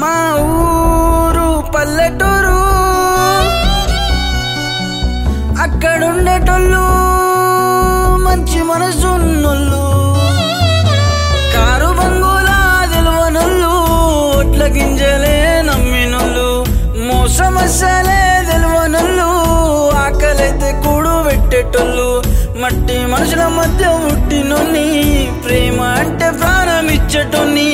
మా ఊరు పల్లెటూరు అక్కడుండేటోళ్ళు మంచి మనసు ఉన్నోళ్ళు కారు బంగులా తెలువనోళ్ళు ఒట్ల గింజలే నమ్మినోళ్ళు మోసం అసలే తెలువనోళ్ళు ఆకలైతే కూడు పెట్టేటోళ్ళు మట్టి మనుషుల మధ్య పుట్టినోని ప్రేమ అంటే ప్రాణం ఇచ్చటోని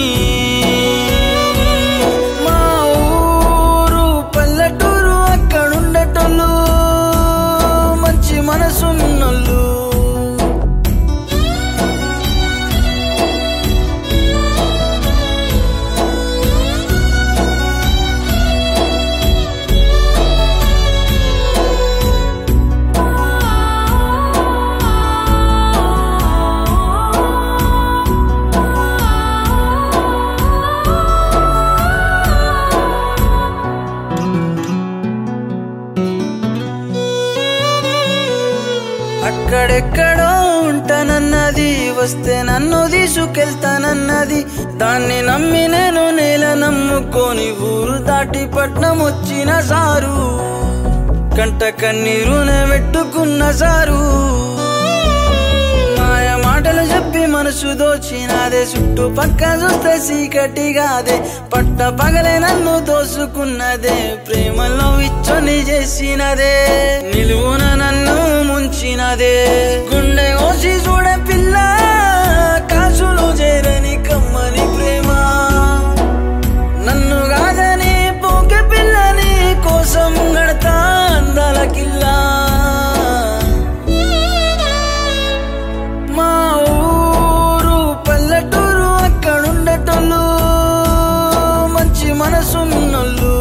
మా ఊరు పల్లెటూరు అక్కడుండేటోళ్ళు మంచి మనసున్నోళ్ళు అక్కడెక్కడో ఉంటానన్నది వస్తే నన్ను తీసుకెళ్తానన్నది దాన్ని నమ్మి నేను నేల నమ్ముకొని ఊరు దాటి పట్నం వచ్చిన సారు కంట కన్నీరునే పెట్టుకున్న సారు మాయ మాటలు చెప్పి మనసు దోచినాదే చుట్టూ పక్క చూస్తే చీకటిగాదే పట్ట పగలే నన్ను దోసుకున్నదే ప్రేమలో ఇచ్చొని చేసినదే నిలువున నన్ను ముంచినదే గుండె కోసి చూడే పిల్ల కాసులు చేరని కమ్మని ప్రేమ నన్ను కాదని పోకే పిల్లని కోసం గడతా అందాల కిల్లా మా ఊరు పల్లెటూరు అక్కడుండేటోళ్ళు మంచి మనసున్నోళ్ళు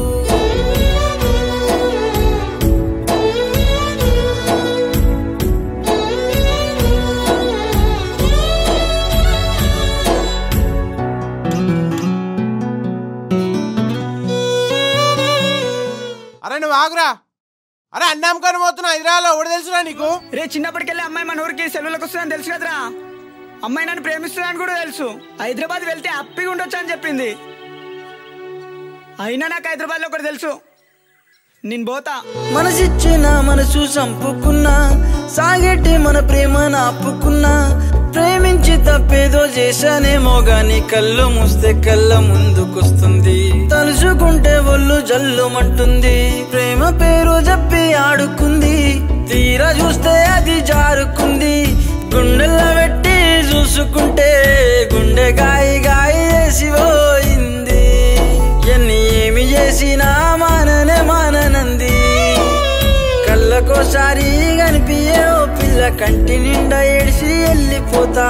అరే నువ్వు ఆగురా అరే అన్నామకొని పోతున్నా హైదరాబాద్లో ఎవడు తెలుసురా నీకు రే చిన్నప్పటికెళ్ళి అమ్మాయి మన ఊరికి సెలవులకు వస్తుందని తెలుసు కదరా అమ్మాయి నన్ను ప్రేమిస్తుందని కూడా తెలుసు హైదరాబాద్ వెళ్తే హ్యాపీగా ఉండొచ్చు అని చెప్పింది అయినా నాకు హైదరాబాద్ లో ఒకటి తెలుసు నేను పోతా మనసిచ్చిన మనసు చంపుకున్నా సాగేటి మన ప్రేమ నాపుకున్నా ప్రేమించి తప్పేదో చేశానేమో గాని కళ్ళు మూస్తే కళ్ళ ముందుకొస్తుంది తలుచుకుంటే ఒళ్ళు జల్లుమంటుంది ప్రేమ పేరు చెప్పి ఆడుకుంది తీరా చూస్తే అది జారుకుంది గుండెల్లో పెట్టి చూసుకుంటే గుండె గాయి గాయి వేసి పోయింది ఎన్ని ఏమి చేసినా మాననే మాననంది కళ్ళకోసారి కనిపించే ఓ పిల్ల కంటి నిండా ఎడిసి వెళ్ళిపోతా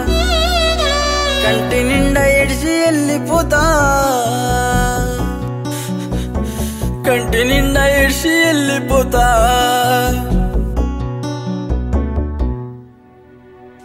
కంటి నిండా ఎడిసి వెళ్ళిపోతా కంటి నిండా ఎడిసి వెళ్ళిపోతా